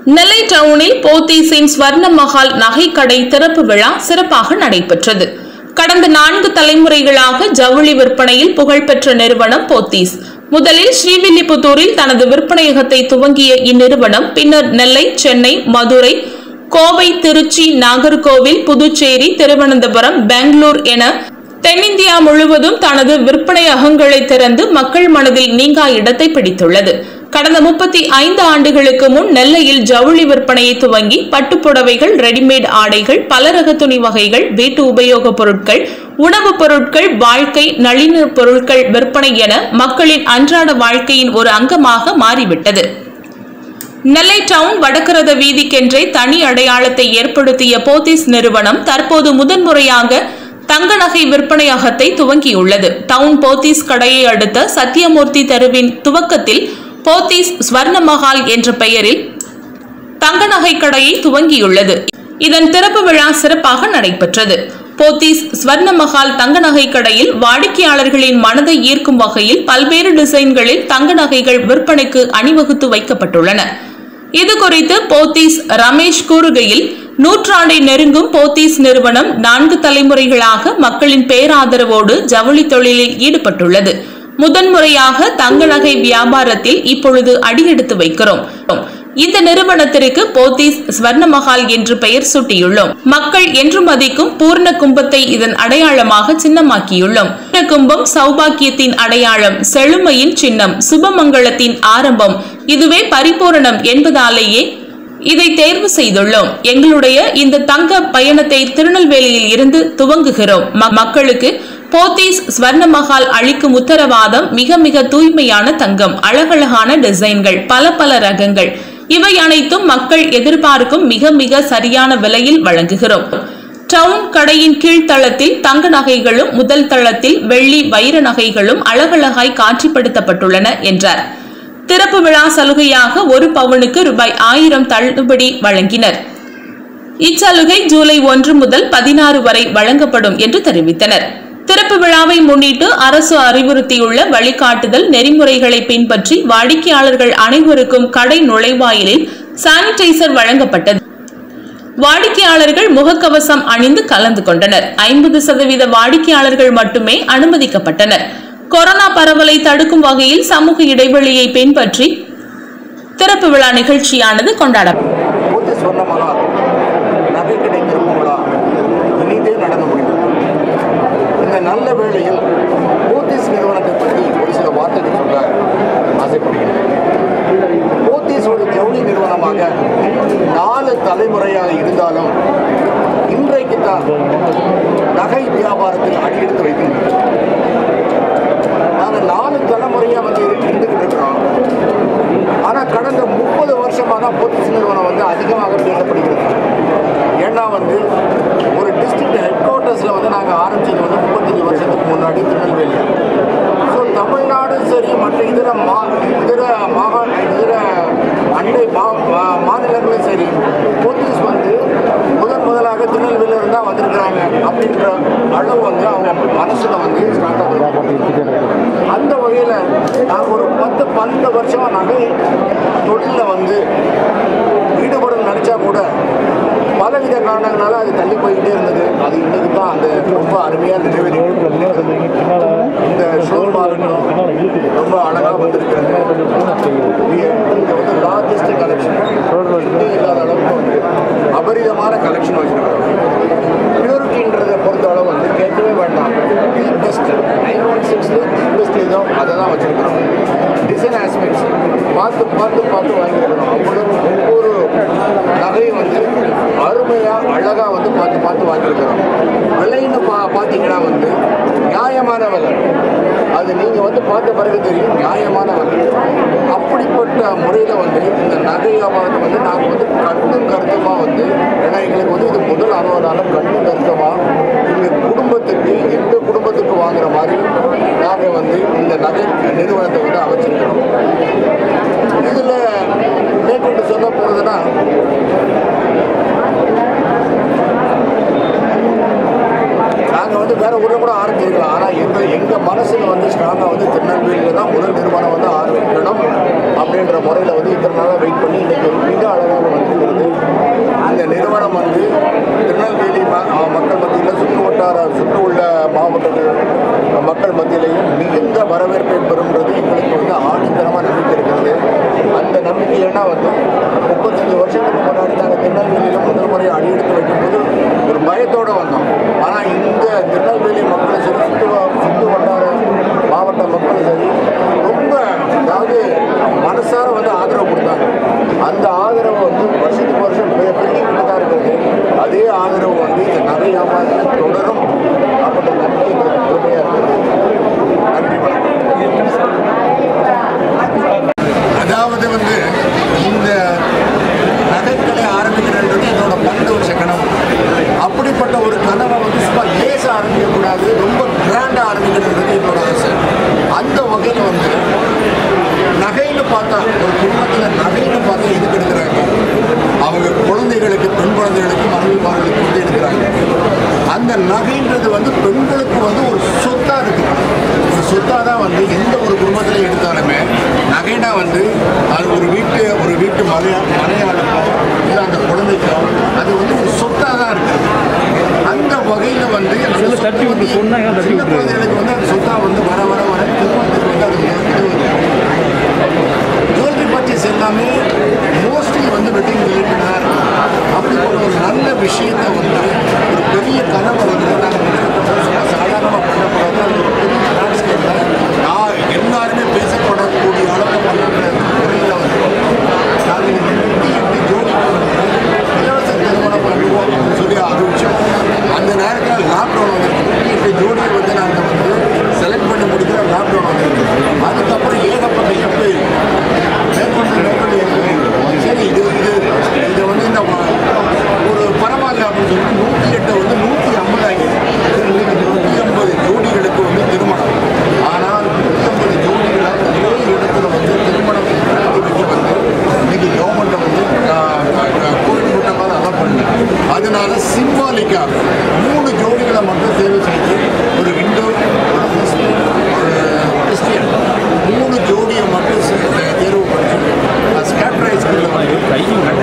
நெல்லை டவுனில் போத்தீஸின் ஸ்வர்ண மஹால் நகைக்கடை திறப்பு விழா சிறப்பாக நடைபெற்றது கடந்த நான்கு தலைமுறைகளாக ஜவுளி விற்பனையில் புகழ்பெற்ற நிறுவனம் போத்தீஸ் முதலில் ஸ்ரீவில்லிபுத்தூரில் தனது விற்பனையகத்தை துவங்கிய இந்நிறுவனம் பின்னர் நெல்லை சென்னை மதுரை கோவை திருச்சி நாகர்கோவில் புதுச்சேரி திருவனந்தபுரம் பெங்களூர் என தென்னிந்தியா முழுவதும் தனது விற்பனையகங்களை திறந்து மக்கள் மனதில் நீங்கா இடத்தை பிடித்துள்ளது கடந்த முப்பத்தி ஐந்து ஆண்டுகளுக்கு முன் நெல்லையில் ஜவுளி விற்பனையை துவங்கி பட்டுப்புடவைகள் ரெடிமேட் ஆடைகள் பலரக துணி வகைகள் வீட்டு உபயோகப் பொருட்கள் உணவுப் பொருட்கள் வாழ்க்கை நளின பொருட்கள் விற்பனை என மக்களின் அன்றாட வாழ்க்கையின் ஒரு அங்கமாக மாறிவிட்டது நெல்லை டவுன் வடக்கரத வீதிக்கென்றே தனி அடையாளத்தை ஏற்படுத்திய போத்தீஸ் நிறுவனம் தற்போது முதன்முறையாக தங்க நகை விற்பனையகத்தை துவங்கியுள்ளது டவுன் போத்தீஸ் கடையை அடுத்த சத்தியமூர்த்தி தெருவின் துவக்கத்தில் போத்தீஸ் ஸ்வர்ண மஹால் என்ற பெயரில் தங்க நகை கடையை துவங்கியுள்ளது இதன் திறப்பு விழா சிறப்பாக நடைபெற்றது போத்தீஸ் ஸ்வர்ண மஹால் தங்க நகை கடையில் வாடிக்கையாளர்களின் மனதை ஈர்க்கும் வகையில் பல்வேறு டிசைன்களில் தங்க நகைகள் விற்பனைக்கு அணிவகுத்து வைக்கப்பட்டுள்ளன இது குறித்து போத்தீஸ் ரமேஷ் கூறுகையில் நூற்றாண்டை நெருங்கும் போத்தீஸ் நிறுவனம் நான்கு தலைமுறைகளாக மக்களின் பேராதரவோடு ஜவுளி தொழிலில் ஈடுபட்டுள்ளது முதன்முறையாக தங்க நகை வியாபாரத்தில் இப்பொழுது அடியெடுத்து வைக்கிறோம் இந்த நிறுவனத்திற்கு போத்தீஸ் ஸ்வர்ண மஹால் என்று பெயர் சூட்டியுள்ளோம் மக்கள் என்று மதிக்கும் பூர்ண கும்பத்தை இதன் அடையாளமாக சின்னமாக்கியுள்ளோம் பூர்ண கும்பம் சௌபாக்கியத்தின் அடையாளம் செழுமையின் சின்னம் சுபமங்கலத்தின் ஆரம்பம் இதுவே பரிபூரணம் என்பதாலேயே இதை தேர்வு செய்துள்ளோம் எங்களுடைய இந்த தங்க பயணத்தை திருநெல்வேலியில் இருந்து துவங்குகிறோம் ம- மக்களுக்கு போத்தீஸ் ஸ்வர்ண மஹால் அளிக்கும் உத்தரவாதம் மிக மிக தூய்மையான தங்கம் அழகழகான டிசைன்கள் பல பல ரகங்கள் இவை அனைத்தும் மக்கள் எதிர்பார்க்கும் மிக மிக சரியான விலையில் வழங்குகிறோம் டவுன் கடையின் கீழ்த்தளத்தில் தங்க நகைகளும் முதல் தளத்தில் வெள்ளி வைர நகைகளும் அழகழகாய் காட்சிப்படுத்தப்பட்டுள்ளன என்றார் திறப்பு விழா சலுகையாக ஒரு பவுனுக்கு ரூபாய் ஆயிரம் தள்ளுபடி வழங்கினர் இச்சலுகை ஜூலை ஒன்று முதல் பதினாறு வரை வழங்கப்படும் என்று தெரிவித்தனர் திறப்பு விழாவை முன்னிட்டு அரசு அறிவுறுத்தியுள்ள வழிகாட்டுதல் நெறிமுறைகளை பின்பற்றி வாடிக்கையாளர்கள் அனைவருக்கும் கடை நுழைவாயிலில் சானிடைசர் வழங்கப்பட்டது வாடிக்கையாளர்கள் முகக்கவசம் அணிந்து கலந்து கொண்டனர் ஐம்பது சதவீத வாடிக்கையாளர்கள் மட்டுமே அனுமதிக்கப்பட்டனர் கொரோனா பரவலை தடுக்கும் வகையில் சமூக இடைவெளியை பின்பற்றி திறப்பு விழா நிகழ்ச்சியானது கொண்டாடப்பட்டது பூர்த்தி சொன்ன மகால் நகைக்கடை திறப்பு விழா இனிதே நடந்து முடிந்தது இந்த நல்ல வேளையில் போத்தீஸ் நிறுவனத்தை பற்றி ஒரு சில வார்த்தைகள் சொல்ல ஆசைப்படுகிறேன் போத்தீஸ் ஒரு ஜவுளி நிறுவனமாக நாலு தலைமுறையாக இருந்தாலும் இன்றைக்கு தான் நகை வியாபாரத்தில் அடியெடுத்து வைக்கின்றோம் நாங்கள் நாலு தலைமுறையாக வந்து இருந்துக்கிட்டு இருக்கிறோம் ஆனால் கடந்த முப்பது வருஷமாக தான் போத்தீஸ் நிறுவனம் வந்து அதிகமாக பேசப்படுகிறது ஏன்னா வந்து ஒரு டிஸ்ட்ரிக்ட் ஹெட் குவார்ட்டர்ஸில் வந்து நாங்கள் ஆரம்பிச்சது வந்து முப்பத்தஞ்சு வருஷத்துக்கு முன்னாடி திருநெல்வேலி ஸோ தமிழ்நாடு சரி மற்ற இதர மா இதர மாகாண இதர அண்டை மா மா- மாநிலங்களும் சரி போத்தீஸ் வந்து முதன் முதலாக திருநெல்வேலியிலிருந்து தான் வந்திருக்கிறாங்க அப்படின்ற அளவு வந்து அவங்க மனசில் வந்து ஸ்டார்ட் ஆகுது அந்த வகையில் நாங்கள் ஒரு பத்து பன்னெண்டு வருஷமாக நகை தொழிலில் வந்து ஈடுபடணும்னு நினச்சா கூட பலவித காரணங்களால அது தள்ளி போய்கிட்டே இருந்தது அது இன்னைக்கு தான் அந்த ரொம்ப அருமையாக நிறைவேறி இந்த ஷோரூமாக இருக்கட்டும் ரொம்ப அழகாக வந்திருக்கிறது இங்கே வந்து லார்ஜஸ்ட் கலெக்ஷன் இல்லாத அளவுக்கு வந்து அபரிதமான கலெக்ஷன் வச்சுருக்கிறோம் பியூரிட்டின்றதை பொறுத்தளவு வந்து கேட்கவே வேண்டாம் தி பெஸ்ட் நைன் ஒன் சிக்ஸில் தி பெஸ்ட் ஏதோ அதை தான் வச்சுருக்கிறோம் டிசைன் ஆஸ்பெக்ட்ஸ் பார்த்து பார்த்து பார்த்து வாங்கியிருக்கிறோம் அவ்வளவு ஒவ்வொரு நகையும் வந்து அருமையாக அழகாக வந்து பார்த்து பார்த்து வாங்கியிருக்கிறோம் விலைன்னு பா பார்த்தீங்கன்னா வந்து நியாயமான விலை அது நீங்கள் வந்து பார்த்த பிறகு தெரியும் நியாயமான விலை அப்படிப்பட்ட முறையில் வந்து இந்த நகை வியாபாரத்தை வந்து நாங்கள் வந்து கண்ணும் கருத்துமாக வந்து ஏன்னா எங்களுக்கு வந்து இது முதல் அனுபவனால கண்ணும் கருத்தமாக எங்கள் குடும்பத்துக்கு எங்கள் குடும்பத்துக்கு வாங்குற மாதிரி நாங்கள் வந்து இந்த நகை நிறுவனத்தை வந்து அமைச்சிருக்கிறோம் இதில் மேற்கொண்டு சொல்ல போகிறதுனா நாங்கள் வந்து வேற ஊரில் கூட ஆரம்பிச்சிருக்கலாம் ஆனால் எங்கள் எங்கள் மனசில் வந்து ஸ்ட்ராங்காக வந்து திருநெல்வேலியில் தான் முதல் நிறுவனம் வந்து ஆரம்பிக்கணும் அப்படின்ற முறையில் வந்து இத்தனை நாளாக வெயிட் பண்ணி இன்னைக்கு மிக அழகாக வந்திருக்கிறது அந்த நிறுவனம் வந்து திருநெல்வேலி ம- அஹ் மக்கள் மத்தியில் சுற்று வட்டார சுற்று உள்ள மாவட்டங்கள் மக்கள் மத்தியிலையும் மிகுந்த வரவேற்பை பெறும்ன்றது எங்களுக்கு வந்து ஆணித்தரமாக நம்பிக்கை இருக்கிறது அந்த நம்பிக்கை ஏன்னா வந்து முப்பத்தஞ்சு வருஷத்துக்கு முன்னாடி நாங்கள் திருநெல்வேலியில் முதல் முறை அடியெடுத்து வைக்கும்போது ஒரு பயத்தோடு வந்தோம் ஆனால் இந்த திருநெல்வேலி மக்களும் சரி சுற்று வ- சுற்று வட்டார மாவட்ட மக்களும் சரி ரொம்ப அதாவது மனசார வந்து ஆதரவு கொடுத்தாங்க அந்த ஆதரவு வந்து வருஷத்துக்கு வருஷம் பெ- பெருகிக்கிட்டு தான் இருக்குது அதே ஆதரவு வந்து இந்த நகை வியாபாரத்தில் தொடரும் அப்படின்ற நம்பிக்கை எங்களுக்கு முழுமையாக இருக்குது நன்றி வணக்கம் அதாவது வந்து இந்த நகைக்கடை ஆரம்பிக்கிறன்றது என்னோட பன்னெண்டு வருஷ கனவு அப்படிப்பட்ட ஒரு கனவை வந்து சும்மா லேசாக ஆரம்பிக்கக்கூடாது ரொம்ப கிராண்டாக ஆரம்பிக்கணுன்றது என்னோட ஆசை அந்த வகையில் வந்து நகைன்னு பார்த்தா ஒரு குடும்பத்தில் நகைன்னு பார்த்தா எதுக்கு எடுக்கிறாங்க அவங்க குழந்தைகளுக்கு பெண் குழந்தைகளுக்கு மனைவிமார்களுக்கு வந்து எடுக்கிறாங்க அந்த நகைன்றது வந்து பெண்களுக்கு வந்து ஒரு சொத்தாக இருக்குது ஒரு சொத்தாக தான் வந்து எந்த ஒரு குடும்பத்தில் எடுத்தாலுமே நகைனா வந்து அது ஒரு வீட்டு ஒரு வீட்டு மனையா மனையாளுக்கோ இல்லை அந்த குழந்தைக்கோ அது வந்து ஒரு சொத்தாக தான் இருக்குது அந்த வகையில் வந்து அந்த இதுல தட்டி சொத்து விட்டு சொன்னா ஏன் தட்டி சின்ன விட்டுரு? குழந்தைகளுக்கு வந்து அந்த சொத்தாக வந்து வர வர வர திருமணத்துக்கு வந்து அது ஜுவல்லரி பர்ச்சேஸ் எல்லாமே மோஸ்ட்லி வந்து வெட்டிங் ரிலேட்டடாக இருக்கும் அப்படிப்பட்ட ஒரு நல்ல விஷயத்தை வந்து ஒரு பெரிய கனவை வந்து நாங்கள் சும்மா சாதாரணமாக பண்ணக்கூடாது அது ஒரு பெரிய லேண்ட்ஸ்கேப்பில் நான் எல்லாருமே பேசப்படக்கூடிய அளவுக்கு பண்ணுற முறையில் வந்து நாங்கள் இந்த நூற்றி எட்டு ஜோடி இலவச திருமணம் பண்ணுவோம் அப்படின்னு சொல்லி அறிவிச்சோம் அந்த நேரத்தில் லாக்டவுன் வந்து நூற்றி எட்டு ஜோடியை வந்து நாங்கள் வந்து செலக்ட் பண்ணி முடிக்கிற லாக்டவுன் வந்து அதுக்கப்புறம் ஏகப்பட்ட எம்பி மேற்கொண்டு மேற்கொண்டு எம்பி சரி இது இது இது வந்து இந்த வ- ஒரு பரவாயில்ல அப்படின்னு சொல்லிட்டு நூற்றி எட்டை வந்து நூற்றி ஐம்பது ஆகிடுச்சு இன்னைக்கு நூற்றி ஐம்பது ஜோடிகளுக்கு வந்து திருமணம் ஆனால் நூற்றி ஐம்பது ஜோடிகளை ஒரே இடத்துல வந்து திருமணம் நடத்தி வைக்க வந்து இன்னைக்கு கவர்மெண்ட்டை வந்து கோயில் கூட்டமாக அதான் பண்ணல அதனால சிம்பாலிக்காக மூணு ஜோடிகளை மட்டும் தேர்வு செய்து ஒரு விண்டோ ஒரு முஸ்லீம் ஒரு கிறிஸ்டியன் மூணு ஜோடியை மட்டும் சே- தேர்வு பண்ணி ஸ்கேட்டரைஸ்களில் வந்து